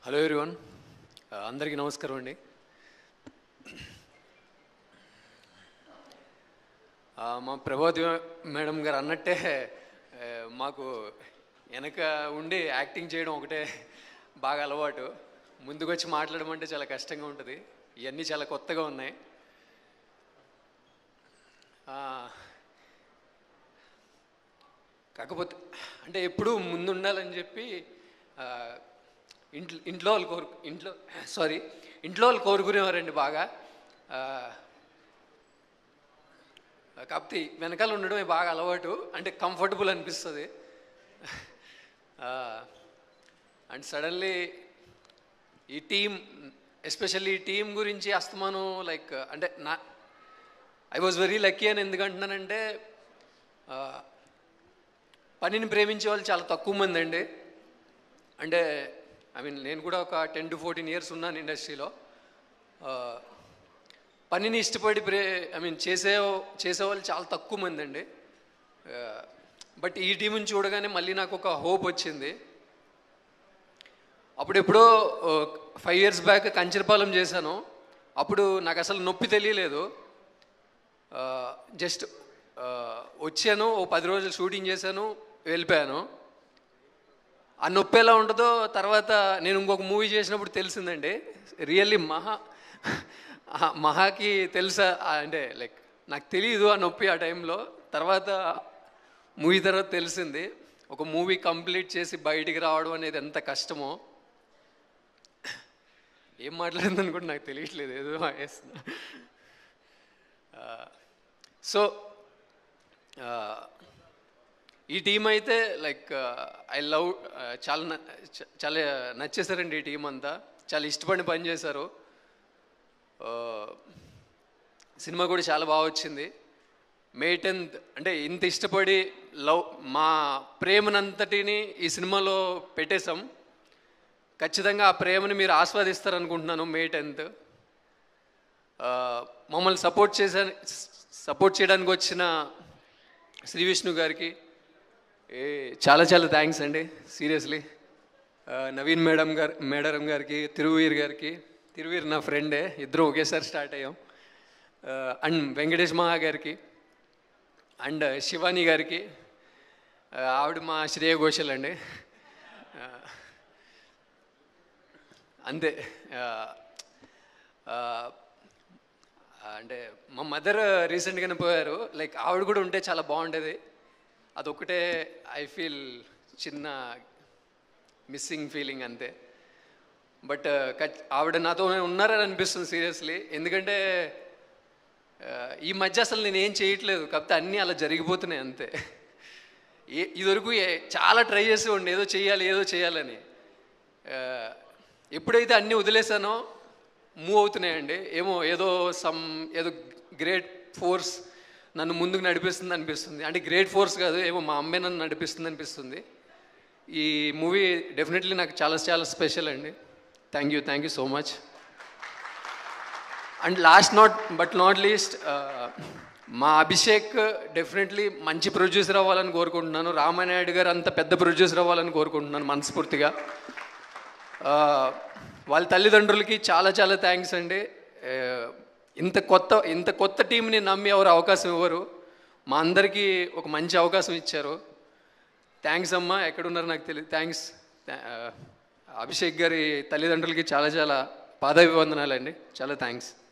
hello everyone అందరికీ నమస్కారం అండి ఆ, మా ప్రభావతి మేడం గారు అన్నట్టే ఆ, మాకు వెనక ఉండి యాక్టింగ్ చేయడం ఒకటే బాగా అలవాటు ముందుకు వచ్చి మాట్లాడడం అంటే చాలా కష్టంగా ఉంటుంది ఇవన్నీ చాలా కొత్తగా ఉన్నాయి ఆ, కాకపోతే అంటే ఎప్పుడూ ముందు ఉండాలని చెప్పి ఆ, ఇంట్లో ఇంట్లో వాళ్ళు కోరు ఇంట్లో సారీ ఇంట్లో వాళ్ళు కోరుకునేవారండి బాగా ఆ, కాకపోతే వెనకాల ఉండడమే బాగా అలవాటు అంటే కంఫర్టబుల్ అనిపిస్తుంది అండ్ సడన్లీ ఈ టీం ఎస్పెషల్లీ ఈ టీం గురించి అస్తమానం లైక్ అంటే నా ఐ వాజ్ వెరీ లక్కీ అని ఎందుకంటున్నానంటే ఆ, పనిని ప్రేమించే వాళ్ళు చాలా తక్కువ మంది అండి అంటే ఐ మీన్ నేను కూడా ఒక టెన్ టు ఫోర్టీన్ ఇయర్స్ ఉన్నాను ఇండస్ట్రీలో ఆ, పనిని ఇష్టపడి ప్రే ఐ మీన్ చేసే చేసేవాళ్ళు చాలా తక్కువ మంది అండి బట్ ఈ టీంని చూడగానే మళ్ళీ నాకు ఒక హోప్ వచ్చింది అప్పుడు ఎప్పుడో ఫైవ్ ఇయర్స్ బ్యాక్ కంచరపాలెం చేశాను అప్పుడు నాకు అసలు నొప్పి తెలియలేదు జస్ట్ వచ్చాను ఓ పది రోజులు షూటింగ్ చేశాను వెళ్ళిపోయాను ఆ నొప్పి ఎలా ఉంటుందో తర్వాత నేను ఇంకొక మూవీ చేసినప్పుడు తెలిసిందండి రియల్లీ మహా ఆ మహాకి తెలుసా ఆ అంటే లైక్ నాకు తెలియదు ఆ నొప్పి ఆ టైంలో తర్వాత మూవీ తర్వాత తెలిసింది ఒక మూవీ కంప్లీట్ చేసి బయటికి రావడం అనేది ఎంత కష్టమో ఏం మాట్లాడిందని కూడా నాకు తెలియట్లేదు ఏదో వేస్తున్నా సో ఈ టీం అయితే లైక్ ఐ లవ్ చాలా న- చ- చాలా నచ్చేసారండి ఈ టీం అంతా చాలా ఇష్టపడి పని చేశారు ఆ, సినిమా కూడా చాలా బాగా వచ్చింది మే టెన్త్ అంటే ఇంత ఇష్టపడి లవ్ మా ప్రేమనంతటిని ఈ సినిమాలో పెట్టేశాం ఖచ్చితంగా ఆ ప్రేమని మీరు ఆస్వాదిస్తారనుకుంటున్నాను మే టెన్త్ మమ్మల్ని సపోర్ట్ చేసా సపోర్ట్ చేయడానికి వచ్చిన శ్రీ విష్ణు గారికి ఏ చాలా చాలా థ్యాంక్స్ అండి సీరియస్లీ నవీన్ మేడం గారు మేడం గారికి తిరువీర్ గారికి తిరువీర్ నా ఫ్రెండే ఇద్దరు ఒకేసారి స్టార్ట్ అయ్యాం అండ్ వెంకటేష్ మహా గారికి అండ్ శివాని గారికి ఆ, ఆవిడ మా శ్రేయ ఘోషల్ అండి ఆ, అంతే ఆ, ఆ, అంటే మా మదర్ రీసెంట్గానే పోయారు లైక్ ఆవిడ కూడా ఉంటే చాలా బాగుండేది అదొకటే ఐ ఫీల్ చిన్న మిస్సింగ్ ఫీలింగ్ అంతే బట్ ఆవిడ నాతో ఉన్నారని అనిపిస్తుంది సీరియస్లీ ఎందుకంటే ఆ, ఈ మధ్య అసలు నేను ఏం చేయట్లేదు కాకపోతే అన్నీ అలా జరిగిపోతున్నాయి అంతే ఏ ఇదివరకు ఏ- చాలా ట్రై చేసి ఉండి ఏదో చేయాలి ఏదో చేయాలని ఆ, ఎప్పుడైతే అన్నీ వదిలేసానో మూవ్ అవుతున్నాయండి ఏమో ఏదో సమ్ ఏదో గ్రేట్ ఫోర్స్ నన్ను ముందుకు నడిపిస్తుంది అనిపిస్తుంది అంటే గ్రేట్ ఫోర్స్ కాదు ఏమో మా అమ్మే నన్ను నడిపిస్తుంది అనిపిస్తుంది ఈ మూవీ డెఫినెట్లీ నాకు చాలా చాలా స్పెషల్ అండి thank you thank you so much and last not but not least మా అభిషేక్ డెఫినెట్లీ మంచి ప్రొడ్యూసర్ అవ్వాలని కోరుకుంటున్నాను రామానాయుడు గారు అంత పెద్ద ప్రొడ్యూసర్ అవ్వాలని కోరుకుంటున్నాను మనస్ఫూర్తిగా ఆ, వాళ్ళ తల్లిదండ్రులకి చాలా చాలా థ్యాంక్స్ అండి ఆ, ఇంత కొత్త ఇంత కొత్త టీంని నమ్మి ఎవరు అవకాశం ఇవ్వరు మా అందరికీ ఒక మంచి అవకాశం ఇచ్చారు థ్యాంక్స్ అమ్మా ఎక్కడున్నారు నాకు తెలియదు థ్యాంక్స్ అభిషేక్ గారి తల్లిదండ్రులకి చాలా చాలా పాదాభివందనాలండి చాలా థ్యాంక్స్